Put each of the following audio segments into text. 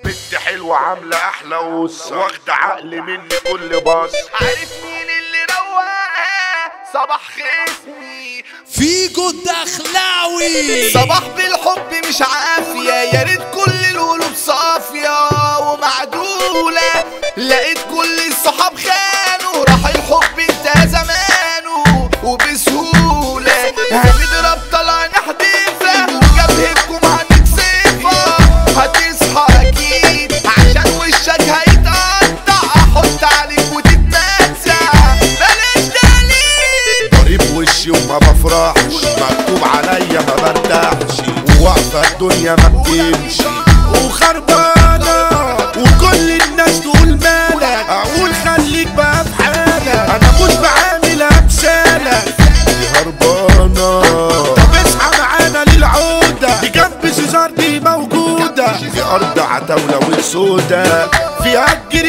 بنت حلوة عاملة أحلى وصة واخدة عقل مني كل باص عارف مين اللي روقها صباح خصمي فيجو الدخلاوي صباح بالحب مش عافية يا ريت كل القلوب صافية ومعدولة لقيت كل الصحاب خانوا راح الحب انتهى زمانه وبسهولة هنضرب طلع نحدفها وجبهتكم هنكسفها هتصحى اكيد عشان وشك هيتقطع احط عليك وتتنزع بلاش دليل ضريب وشي وما بفرحش مكتوب عليا ما برتاحش واقفة الدنيا ما بتمشي وخربانة وكل الناس تقول مالك أقول خليك بقى في حالك أنا مش بعامل أمثالك دي هربانة طب اصحى معانا للعودة دي جنب سيزار دي موجودة دي أرض عتاولة والسودة فيها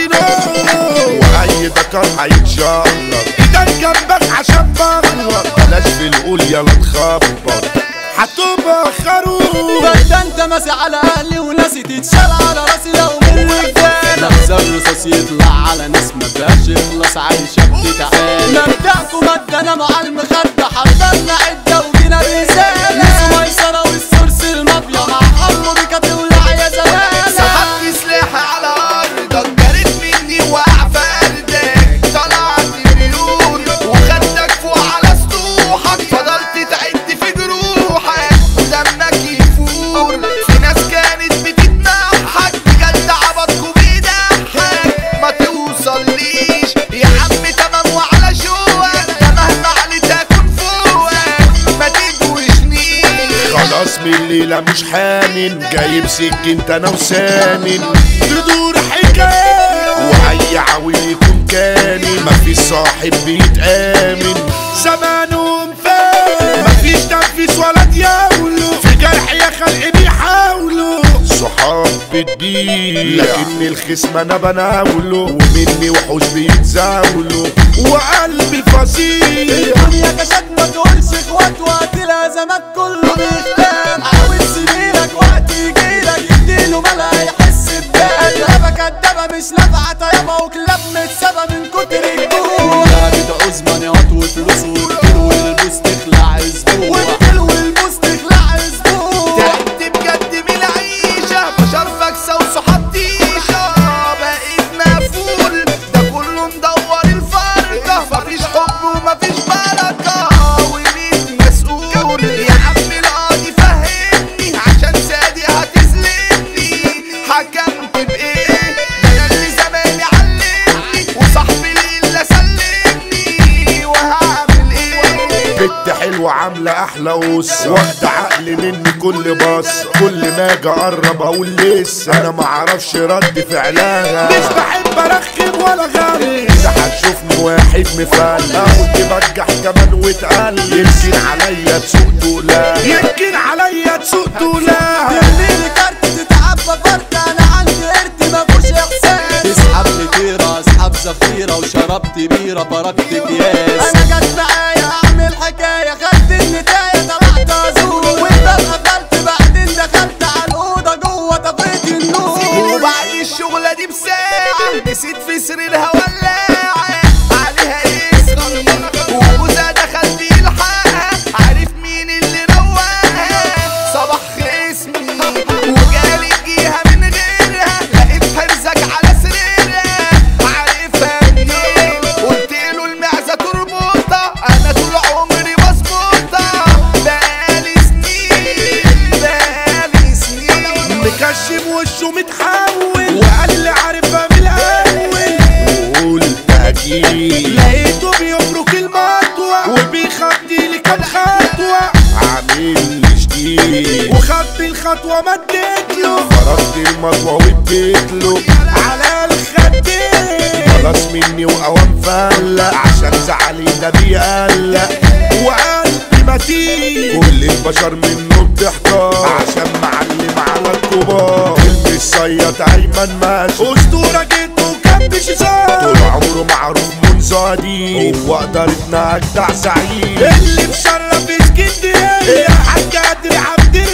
الجرينو وأي ذكر هيتشرب إيدك جنبك عشان بغلط بلاش في القول يلا تخبط هتبقى خروف بس انت ماسي على اهلي وناسي تتشال على راسي لو من رجاله لحظة الرصاص يطلع على ناس ما فيهاش يخلص عايشة بتتعال مبدأكم مدنا مع المخدة حضرنا عدة وجينا رسالة نسوا ميسرة والسورس المافيا مع حرب بك تولع يا زمالة سحبت سلاحي على ارضك جريت مني وقع فردك طلعت مليون وخدك فوق على سطوحك فضلت تعد في جروحك ودمك يفور في ناس كانت بتتنحك بجد عبطكوا بيضحك ما توصليش يا عم تمام وعلى شوقك يا مهما عليت اكون فوقك ما تدوشنيش خلاص من الليلة مش حامل جايب سكينة انا وسامن تدور حكاية وأي عويل يكون كامل مفيش صاحب بيتآمن زمانهم فات مفيش تنفيذ ولا دياولو في جرح يا خلق بيحاولوا صحاب بتبيع لكن الخصم انا بناوله ومني وحوش بيتزاولوا وقلبي فصيل الدنيا كشك ما تقولش اخوات وقت الازمات كله بيختار عاوز سنينك وقت يجيلك يديله ملا يحس ببال كدابة كدابة مش نافعة طيبة وكلاب متسابة من كتر الجوع لعبة عزمانيات وفلوس وكتير والبوس تخلع اسبوع وكتير والبوس تخلع اسبوع تعبت بجد من العيشة بشر فاكسة وصحاب تيشة بقيت مقفول ده كله مدور الفرقة مفيش حب ومفيش بركة ومين مسؤول يا عم القاضي فهمني عشان سادي هتسلمني حكمت بإيه ده أنا اللي زماني علمني وصاحبي اللي سلمني وهعمل إيه بنت حلوة عاملة أحلى وصة واخدة عقل مني كل باص كل ما أجي أقرب أقول لسه أنا معرفش رد فعلها مش بحب أرخم ولا غالي إذا هتشوفني واحد مفل أقول تبجح كمان وتقل يمكن عليا تسوق تقولها يمكن عليا تسوق تقولها ترميلي كارت تتعبى فرد انا عندي قرد مفوش احساس تسحب لي طيرة اسحب زفيرة وشربت بيرة فرقت اكياس انا جت معايا اعمل حكاية خدت النتاية طلعت ازور والباب قفلت بعدين دخلت على الاوضة جوه طفيت النور وبعد الشغلة دي بساعة نسيت في سريرها ولاعة عليها اسمي وجوزها دخل بيلحقها عارف مين اللي روقها صباح خصمي وجالي جيها من غيرها لقيت حرزك على سريرها عارفها منين قلت له المعزة تربطها انا طول عمري بظبطها بقالي سنين بقالي سنين مكشم وشه متحول وقال لي عارفها من الأول وقلت أكيد لقيته بيبرك المطوة وبيخطي لي كام خطوة عامل لي جديد وخدت الخطوة مديت له خرجت المطوة واديت له على الخدين خلاص مني وقوام فلق عشان زعلي ده بيقلق وقلبي متين كل البشر منه بتحتار عشان معلم على الكبار فيلم الصياد ايمن ماشي اسطوره جيت وكان بشيزان طول عمره معروف منذ قديم هو قدرتنا اجدع سعيد اللي مشرف اسكندريه يا حاج قادر عبد الرحيم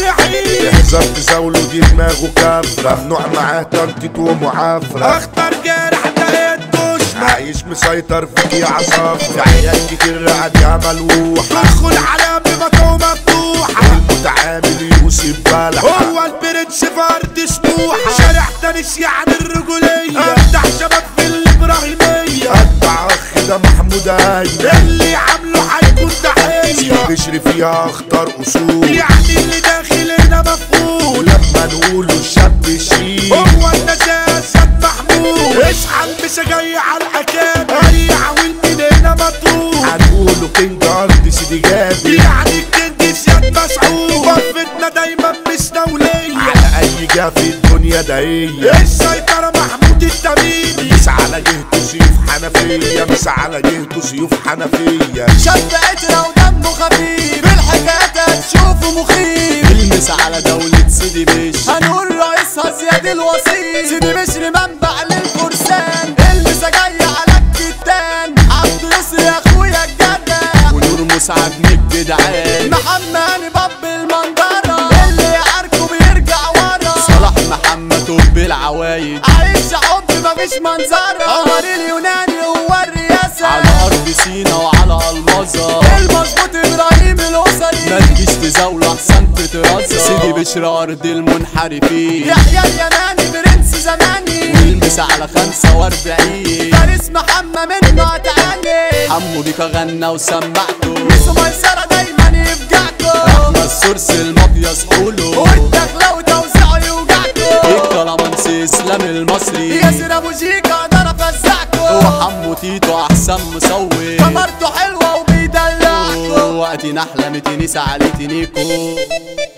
التمييز احذر تزاوله دي دماغه كافرة ممنوع معاه تنطيط ومعافرة اخطر جارح ده الدشمن عايش مسيطر فيك يا عصافرة في عيال كتير عليها ملوحة ادخل على بمكة مفتوحة المتعامل يوسف بلح هو البرنس فرد سموحة شارع تنس يعني الرجولية افتح شباب في الابراهيمية قطع اخ ده محمود ايمن اللي عامله هيكون تحية بشري فيها اخطر اصول يعني اللي داخل هنا مفقود ولما نقوله الشاب شيك هو النجاسة محمود اصحى المسا جاي على الحكام هريع والمين هنا مطلوب هنقوله كينج ارض سيدي جابر يعني الكينج زياد مسعود وقفتنا دايما مستولية على اي جا في الدنيا ده هي السيطرة محمود التميمي مس على جهته سيوف حنفية مس على جهته سيوف حنفية شاب عترة ودمه خفيف بالحكايات هتشوفه مخيف المس على دولة سيدي بش هنقول رئيسها زياد الوسيط سيدي بشر منبع للفرسان المسا جاية على الكتان عبد يسر يا اخويا الجدع ونور مسعد من الجدعان محمد باب المنظرة اللي يعاركه بيرجع ورا صلاح محمد طب العوايد عايش حب مفيش منظرة عمر اليوناني هو الرئاسة على أرض سينا وعلى المظة المظبوط إبراهيم الأسري ما تجيش تزاول أحسن تترزق سيدي بشر أرض المنحرفين يحيى اليماني برنس زماني والمس على خمسة وأربعين فارس محمد منه هتعاني حمو بيكا غنى وسمعته ميسو ميسرة دايما يفجعكوا احنا السورس المقياس حوله والدخلة وتوزيعه يوجعكوا الكلامنسي اسلام المصري ياسر ابو جيكا ضرب فزعكوا وحمو تيتو احسن مصور كاميرته حلوة وبيدلعكوا وقت نحلة متنسى على تنيكو